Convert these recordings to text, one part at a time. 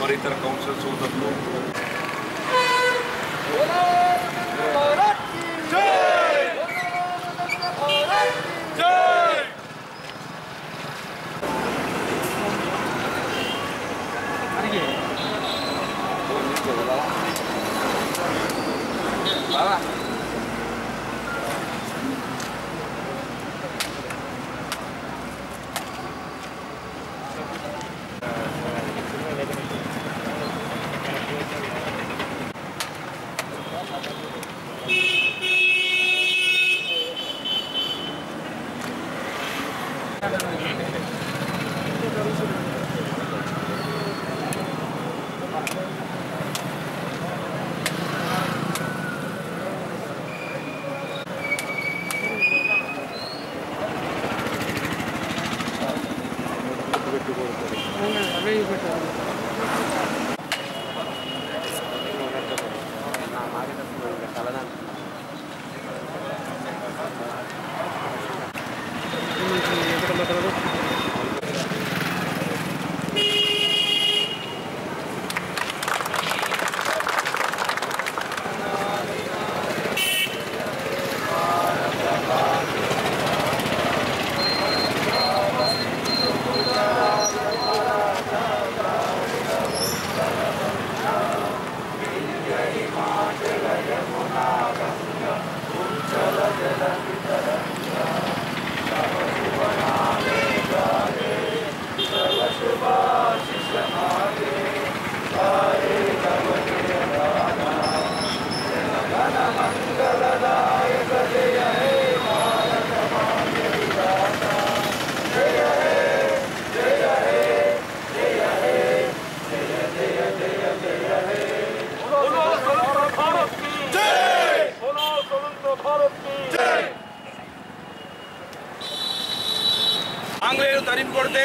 మరి ఇతర కౌన్సిల్ సోదరులు ఆంగ్లేయులు తరిమి కొడితే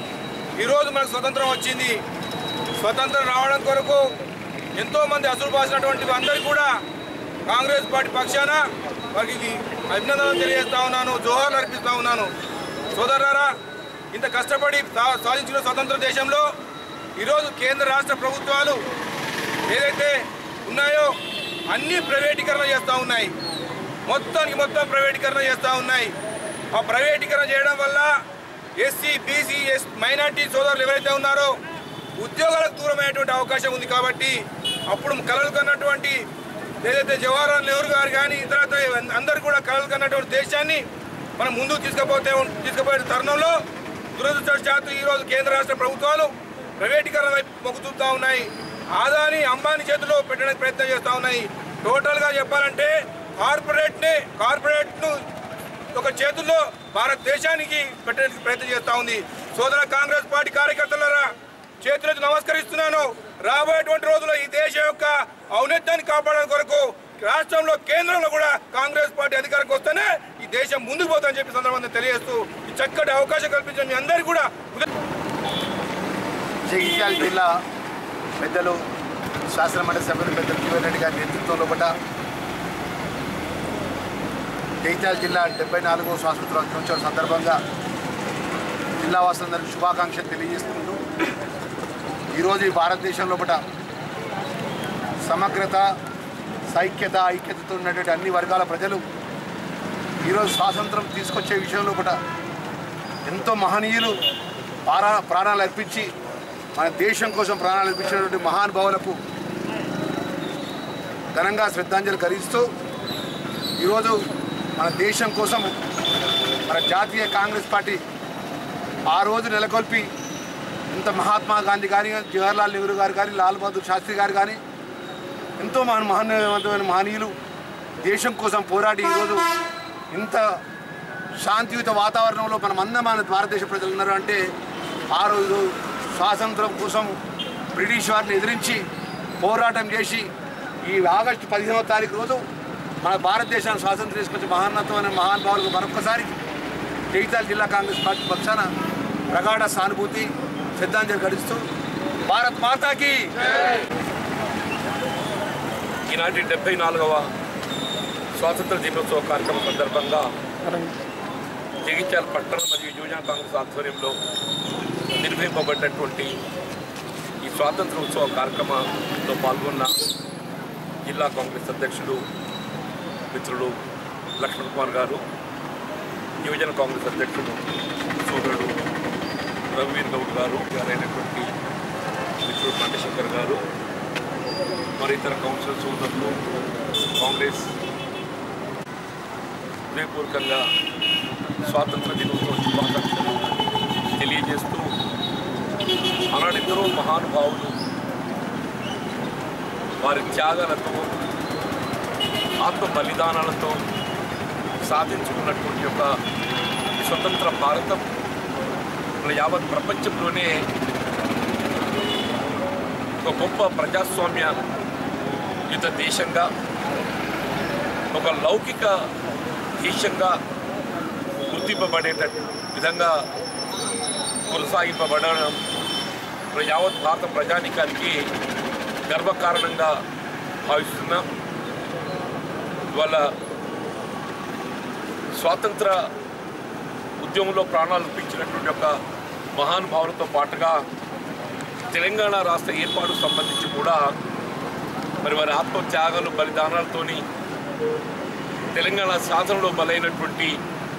ఈరోజు మనకు స్వతంత్రం వచ్చింది స్వతంత్రం రావడం కొరకు ఎంతో మంది అసలు పాసినటువంటి అందరికీ కూడా కాంగ్రెస్ పార్టీ పక్షాన వారికి అభినందనలు తెలియజేస్తా ఉన్నాను జోహార్లు అర్పిస్తా ఉన్నాను సోదరులారా ఇంత కష్టపడి సా- సాధించిన స్వతంత్ర దేశంలో ఈరోజు కేంద్ర రాష్ట్ర ప్రభుత్వాలు ఏదైతే ఉన్నాయో అన్ని ప్రైవేటీకరణ చేస్తూ ఉన్నాయి మొత్తానికి మొత్తం ప్రైవేటీకరణ చేస్తూ ఉన్నాయి ఆ ప్రైవేటీకరణ చేయడం వల్ల ఎస్సీ బీసీ ఎస్ మైనార్టీ సోదరులు ఎవరైతే ఉన్నారో ఉద్యోగాలకు దూరమైనటువంటి అవకాశం ఉంది కాబట్టి అప్పుడు కలలు కన్నటువంటి ఏదైతే జవహర్లాల్ నెహ్రూ గారు కానీ ఇతర అందరు కూడా కలలు కన్నటువంటి దేశాన్ని మనం ముందుకు తీసుకుపోతే తీసుకుపోయే తరుణంలో దురదృష్టవశాత్తు ఈరోజు కేంద్ర రాష్ట్ర ప్రభుత్వాలు ప్రైవేటీకరణ వైపు మొగ్గు చూపుతా ఉన్నాయి ఆదాని అంబానీ చేతిలో పెట్టడానికి ప్రయత్నం చేస్తూ ఉన్నాయి టోటల్గా చెప్పాలంటే కార్పొరేట్ని కార్పొరేట్ను ఒక చేతుల్లో భారతదేశానికి పెట్టడానికి ప్రయత్నం చేస్తూ ఉంది సోదర కాంగ్రెస్ పార్టీ కార్యకర్తలరా చేతులకు నమస్కరిస్తున్నాను రాబోయేటువంటి రోజుల్లో ఈ దేశం యొక్క ఔన్నత్యాన్ని కాపాడడం కొరకు రాష్ట్రంలో కేంద్రంలో కూడా కాంగ్రెస్ పార్టీ అధికారికి వస్తేనే ఈ దేశం ముందుకు పోతుందని చెప్పి సందర్భంగా తెలియజేస్తూ ఈ చక్కటి అవకాశం కల్పించిన మీ అందరికీ కూడా జగిత్యాల జిల్లా పెద్దలు శాసనమండలి సభ్యులు పెద్దలు జీవన్ రెడ్డి గారి నేతృత్వంలో పడ్డ జగిత్యాల జిల్లా డెబ్బై నాలుగో స్వాతంత్ర దినోత్సవం సందర్భంగా జిల్లా వాసులందరికీ శుభాకాంక్షలు తెలియజేసుకుంటూ ఈరోజు ఈ భారతదేశంలో పట సమగ్రత సైక్యత ఐక్యతతో ఉన్నటువంటి అన్ని వర్గాల ప్రజలు ఈరోజు స్వాతంత్రం తీసుకొచ్చే విషయంలో కూడా ఎంతో మహనీయులు ప్రాణ ప్రాణాలు అర్పించి మన దేశం కోసం ప్రాణాలు అర్పించినటువంటి మహానుభావులకు ఘనంగా శ్రద్ధాంజలి కలిగిస్తూ ఈరోజు మన దేశం కోసం మన జాతీయ కాంగ్రెస్ పార్టీ ఆ రోజు నెలకొల్పి ఇంత మహాత్మా గాంధీ కానీ జవహర్లాల్ నెహ్రూ గారు కానీ లాల్ బహదూర్ శాస్త్రి గారు కానీ ఎంతో మన మహోన్నతమైన మహనీయులు దేశం కోసం పోరాడి ఈరోజు ఇంత శాంతియుత వాతావరణంలో మనం అందరం మన భారతదేశ ప్రజలు ఉన్నారు అంటే ఆ రోజు స్వాతంత్రం కోసం బ్రిటిష్ వారిని ఎదిరించి పోరాటం చేసి ఈ ఆగస్టు పదిహేనవ తారీఖు రోజు మన భారతదేశాన్ని స్వాతంత్రం తీసుకొచ్చి మహాన్నతమైన మహానుభావులకు మరొకసారి జగిత్యాల జిల్లా కాంగ్రెస్ పార్టీ పక్షాన ప్రగాఢ సానుభూతి శ్రద్ధాంజలి గడిస్తూ భారత్ మాతాకి ఈనాటి డెబ్బై నాలుగవ స్వాతంత్ర దినోత్సవ కార్యక్రమం సందర్భంగా జగిత్యాల పట్టణ మరియు యువజన కాంగ్రెస్ ఆధ్వర్యంలో నిర్వహింపబడినటువంటి ఈ స్వాతంత్ర ఉత్సవ కార్యక్రమంలో పాల్గొన్న జిల్లా కాంగ్రెస్ అధ్యక్షుడు మిత్రులు లక్ష్మణ్ కుమార్ గారు యువజన కాంగ్రెస్ అధ్యక్షుడు సోదరుడు రఘువీర్ గౌడ్ గారు గారైనటువంటి మిత్రుడు పండశంకర్ గారు మరి ఇతర కౌన్సిలర్ సోదరులు కాంగ్రెస్ హృదయపూర్వకంగా స్వాతంత్ర దినోత్సవ శుభాకాంక్షలు తెలియజేస్తూ ఆనాడు ఎందరో మహానుభావులు వారి త్యాగాలతో ఆత్మ బలిదానాలతో సాధించుకున్నటువంటి ఒక స్వతంత్ర భారతం మన యావత్ ప్రపంచంలోనే ఒక గొప్ప ప్రజాస్వామ్య యుత దేశంగా ఒక లౌకిక దేశంగా గుర్తింపబడేట విధంగా కొనసాగింపబడడం మన యావత్ భారత ప్రజానికానికి గర్వకారణంగా భావిస్తున్నాం ఇవాళ స్వాతంత్ర ఉద్యమంలో ప్రాణాలు అర్పించినటువంటి ఒక మహానుభావులతో పాటుగా తెలంగాణ రాష్ట్ర ఏర్పాటు సంబంధించి కూడా మరి వారి ఆత్మత్యాగాలు బలిదానాలతోని తెలంగాణ సాధనలో బలైనటువంటి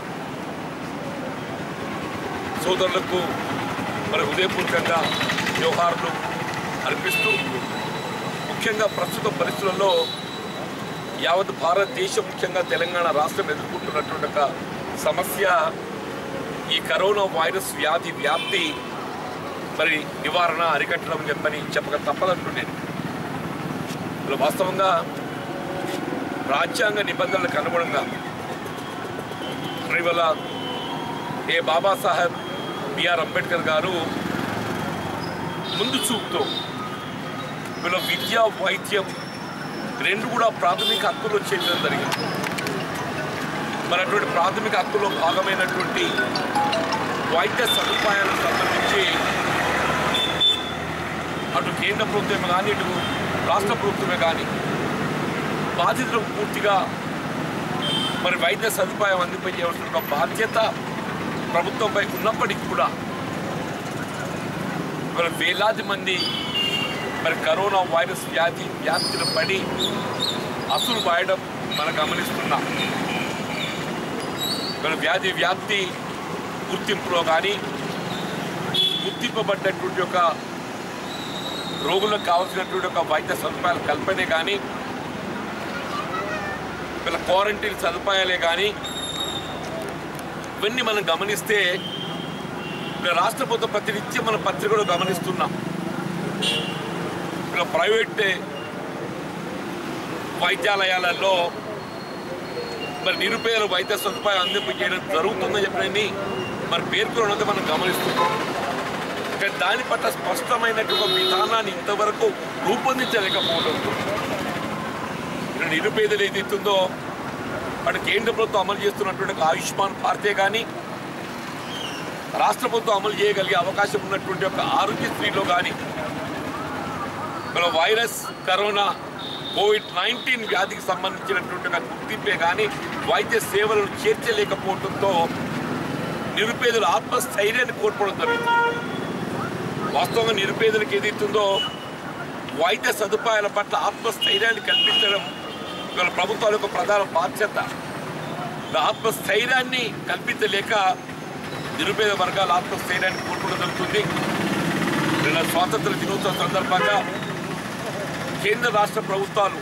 సోదరులకు మరి హృదయపూర్వకంగా వ్యవహారాలు అర్పిస్తూ ముఖ్యంగా ప్రస్తుత పరిస్థితులలో యావత్ భారతదేశం ముఖ్యంగా తెలంగాణ రాష్ట్రం ఎదుర్కొంటున్నటువంటి ఒక సమస్య ఈ కరోనా వైరస్ వ్యాధి వ్యాప్తి మరి నివారణ అరికట్టడం చెప్పని చెప్పక తప్పదంటుండేది ఇప్పుడు వాస్తవంగా రాజ్యాంగ నిబంధనలకు అనుగుణంగా మరి ఇవాళ ఏ బాబాసాహెబ్ బిఆర్ అంబేద్కర్ గారు ముందు చూపుతో వీళ్ళ విద్య వైద్యం రెండు కూడా ప్రాథమిక హక్కులు చేర్చడం జరిగింది మరి అటువంటి ప్రాథమిక హక్కులో భాగమైనటువంటి వైద్య సదుపాయాలకు సంబంధించి అటు కేంద్ర ప్రభుత్వమే కానీ ఇటు రాష్ట్ర ప్రభుత్వమే కానీ బాధితులకు పూర్తిగా మరి వైద్య సదుపాయం అందింపజేయవలసిన ఒక బాధ్యత ప్రభుత్వంపై ఉన్నప్పటికీ కూడా మరి వేలాది మంది మరి కరోనా వైరస్ వ్యాధి వ్యాప్తిలో పడి అసలు వాయడం మనం గమనిస్తున్నాం మరి వ్యాధి వ్యాప్తి గుర్తింపులో కానీ గుర్తింపబడ్డటువంటి ఒక రోగులకు కావాల్సినటువంటి ఒక వైద్య సదుపాయాల కల్పనే కానీ వీళ్ళ క్వారంటైన్ సదుపాయాలే కానీ ఇవన్నీ మనం గమనిస్తే ఇలా రాష్ట్ర ప్రభుత్వం ప్రతినిత్యం మన పత్రికలో గమనిస్తున్నాం ఇలా ప్రైవేట్ వైద్యాలయాలలో మరి నిరుపేదల వైద్య సదుపాయం అందింపు చేయడం జరుగుతుందని చెప్పినని మరి పేర్కొన్నది మనం గమనిస్తున్నాం కానీ దాని పట్ల స్పష్టమైనటువంటి ఒక విధానాన్ని ఇంతవరకు రూపొందించలేకపోవడంతో ఇక్కడ నిరుపేదలు ఏదైతుందో అటు కేంద్ర ప్రభుత్వం అమలు చేస్తున్నటువంటి ఒక ఆయుష్మాన్ భారతే కానీ రాష్ట్ర ప్రభుత్వం అమలు చేయగలిగే అవకాశం ఉన్నటువంటి ఒక ఆరోగ్యశ్రీలో కానీ మన వైరస్ కరోనా కోవిడ్ నైన్టీన్ వ్యాధికి సంబంధించినటువంటి ఒక గుర్తింపే కానీ వైద్య సేవలను చేర్చలేకపోవడంతో నిరుపేదలు ఆత్మస్థైర్యాన్ని కోల్పోవడం జరుగుతుంది వాస్తవంగా నిరుపేదలకు ఏదైతుందో వైద్య సదుపాయాల పట్ల ఆత్మస్థైర్యాన్ని కల్పించడం ఇవాళ ప్రభుత్వాల యొక్క ప్రధాన బాధ్యత ఆ ఆత్మస్థైర్యాన్ని కల్పించలేక నిరుపేద వర్గాల ఆత్మస్థైర్యాన్ని కోల్పోవడం జరుగుతుంది నిన్న స్వాతంత్ర దినోత్సవం సందర్భంగా కేంద్ర రాష్ట్ర ప్రభుత్వాలు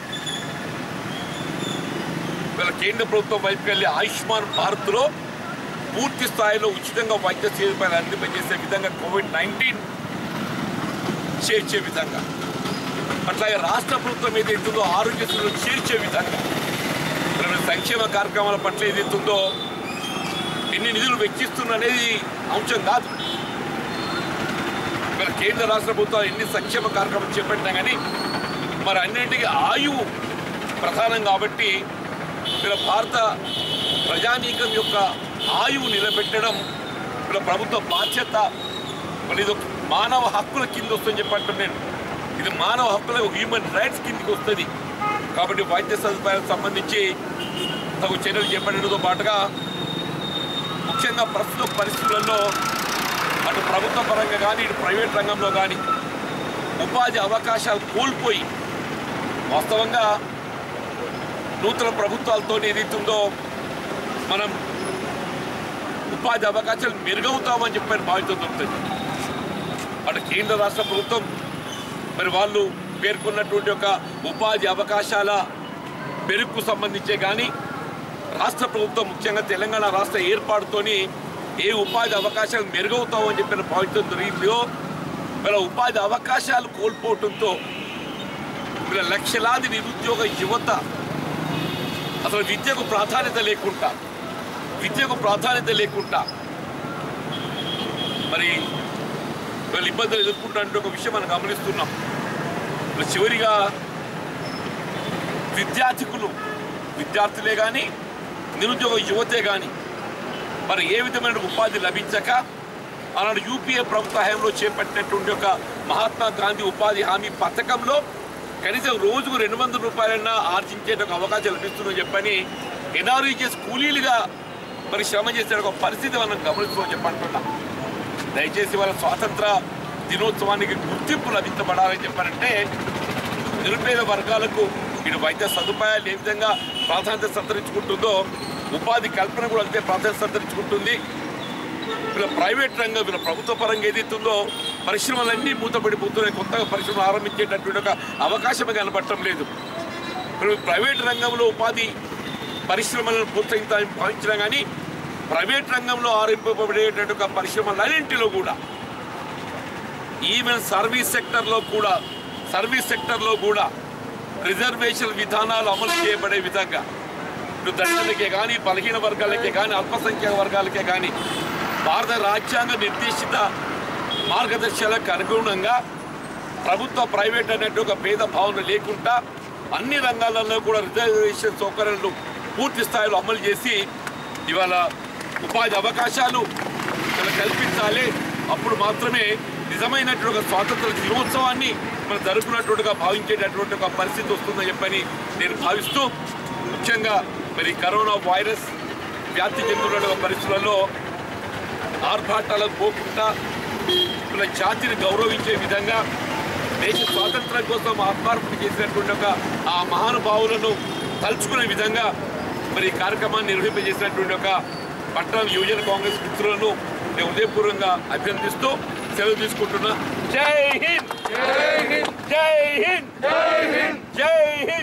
వీళ్ళ కేంద్ర ప్రభుత్వం వైపుకి వెళ్ళి ఆయుష్మాన్ భారత్లో పూర్తి స్థాయిలో ఉచితంగా వైద్య సేవలు అందింపజేసే విధంగా కోవిడ్ నైన్టీన్ చేర్చే విధంగా అట్లాగే రాష్ట్ర ప్రభుత్వం ఏదైతుందో ఆరోగ్యశ్రీలో చేర్చే విధంగా మరి సంక్షేమ కార్యక్రమాల పట్ల ఏదైతుందో ఎన్ని నిధులు వెచ్చిస్తున్న అనేది అంశం కాదు మరి కేంద్ర రాష్ట్ర ప్రభుత్వాలు ఎన్ని సంక్షేమ కార్యక్రమాలు చేపట్టినా కానీ మరి అన్నింటికి ఆయువు ప్రధానం కాబట్టి వీళ్ళ భారత ప్రజానీకం యొక్క ఆయువు నిలబెట్టడం వీళ్ళ ప్రభుత్వ బాధ్యత మరి ఇది ఒక మానవ హక్కుల కింద వస్తుందని చెప్పంటాను నేను ఇది మానవ హక్కుల హ్యూమన్ రైట్స్ కిందకి వస్తుంది కాబట్టి వైద్య సదుపాయాలకు సంబంధించి తగు చర్యలు చేపట్టడంతో పాటుగా ముఖ్యంగా ప్రస్తుత పరిస్థితులలో అటు ప్రభుత్వ పరంగా కానీ ఇటు ప్రైవేట్ రంగంలో కానీ ఉపాధి అవకాశాలు కోల్పోయి వాస్తవంగా నూతన ప్రభుత్వాలతో ఏదైతుందో మనం ఉపాధి అవకాశాలు మెరుగవుతామని చెప్పని భావితం దొరుకుతుంది అటు కేంద్ర రాష్ట్ర ప్రభుత్వం మరి వాళ్ళు పేర్కొన్నటువంటి ఒక ఉపాధి అవకాశాల మెరుగుకు సంబంధించే కానీ రాష్ట్ర ప్రభుత్వం ముఖ్యంగా తెలంగాణ రాష్ట్ర ఏర్పాటుతోని ఏ ఉపాధి అవకాశాలు మెరుగవుతామని చెప్పిన భావితం జరిగిందో వీళ్ళ ఉపాధి అవకాశాలు కోల్పోవడంతో వీళ్ళ లక్షలాది నిరుద్యోగ యువత అసలు విద్యకు ప్రాధాన్యత లేకుండా విద్యకు ప్రాధాన్యత లేకుండా మరి వీళ్ళు ఇబ్బందులు ఎదుర్కొంటున్న ఒక విషయం మనం గమనిస్తున్నాం మరి చివరిగా విద్యార్థికులు విద్యార్థులే కానీ నిరుద్యోగ యువతే కానీ మరి ఏ విధమైన ఉపాధి లభించక ఆనాడు యూపీఏ ప్రభుత్వ హయాంలో చేపట్టినటువంటి ఒక మహాత్మా గాంధీ ఉపాధి హామీ పథకంలో కనీసం రోజుకు రెండు వందల రూపాయలన్నా ఆర్జించే ఒక అవకాశం లభిస్తుందని చెప్పని ఎన్ఆర్ఈజెస్ కూలీలుగా మరి శ్రమ చేసే ఒక పరిస్థితి మనం గమనిస్తున్నాం చెప్పంటున్నా దయచేసి వాళ్ళ స్వాతంత్ర దినోత్సవానికి గుర్తింపు లభించబడాలని చెప్పారంటే నిరుపేద వర్గాలకు ఇటు వైద్య సదుపాయాలు ఏ విధంగా ప్రాధాన్యత సంతరించుకుంటుందో ఉపాధి కల్పన కూడా అంతే ప్రాధాన్యత సంతరించుకుంటుంది వీళ్ళ ప్రైవేట్ రంగం వీళ్ళ ప్రభుత్వ పరంగా ఏదైతుందో పరిశ్రమలన్నీ మూతపడిపోతున్నాయి కొత్తగా పరిశ్రమలు ఆరంభించేటటువంటి ఒక అవకాశం కనబడటం లేదు ఇప్పుడు ప్రైవేట్ రంగంలో ఉపాధి పరిశ్రమలను ప్రోత్సహించాలని భావించినా కానీ ప్రైవేట్ రంగంలో ఆరంభింపబడేటటువంటి ఒక పరిశ్రమలన్నింటిలో కూడా ఈవెన్ సర్వీస్ సెక్టర్లో కూడా సర్వీస్ సెక్టర్లో కూడా రిజర్వేషన్ విధానాలు అమలు చేయబడే విధంగా ఇటు దళితులకే కానీ బలహీన వర్గాలకే కానీ అల్పసంఖ్యాక వర్గాలకే కానీ భారత రాజ్యాంగ నిర్దేశిత మార్గదర్శకాలకు అనుగుణంగా ప్రభుత్వ ప్రైవేట్ అనేటువంటి ఒక భేద భావన లేకుండా అన్ని రంగాలలో కూడా రిజర్వేషన్ సౌకర్యాలు పూర్తి స్థాయిలో అమలు చేసి ఇవాళ ఉపాధి అవకాశాలు ఇలా కల్పించాలి అప్పుడు మాత్రమే నిజమైనటువంటి ఒక స్వాతంత్ర దినోత్సవాన్ని మనం జరుపుకున్నట్టుగా భావించేటటువంటి ఒక పరిస్థితి వస్తుందని చెప్పని నేను భావిస్తూ ముఖ్యంగా మరి కరోనా వైరస్ వ్యాప్తి చెందుతున్న పరిస్థితులలో ఆర్భాటాలకు పోకుండా మన జాతిని గౌరవించే విధంగా దేశ స్వాతంత్రం కోసం ఆత్మార్పణ చేసినటువంటి ఒక ఆ మహానుభావులను తలుచుకునే విధంగా మరి ఈ కార్యక్రమాన్ని నిర్వహింపజేసినటువంటి ఒక పట్టణ యువజన కాంగ్రెస్ మిత్రులను నేను ఉదయపూర్వకంగా అభ్యర్థిస్తూ సెలవు తీసుకుంటున్నా జై హింద్ జై హింద్ జై హింద్ జై హింద్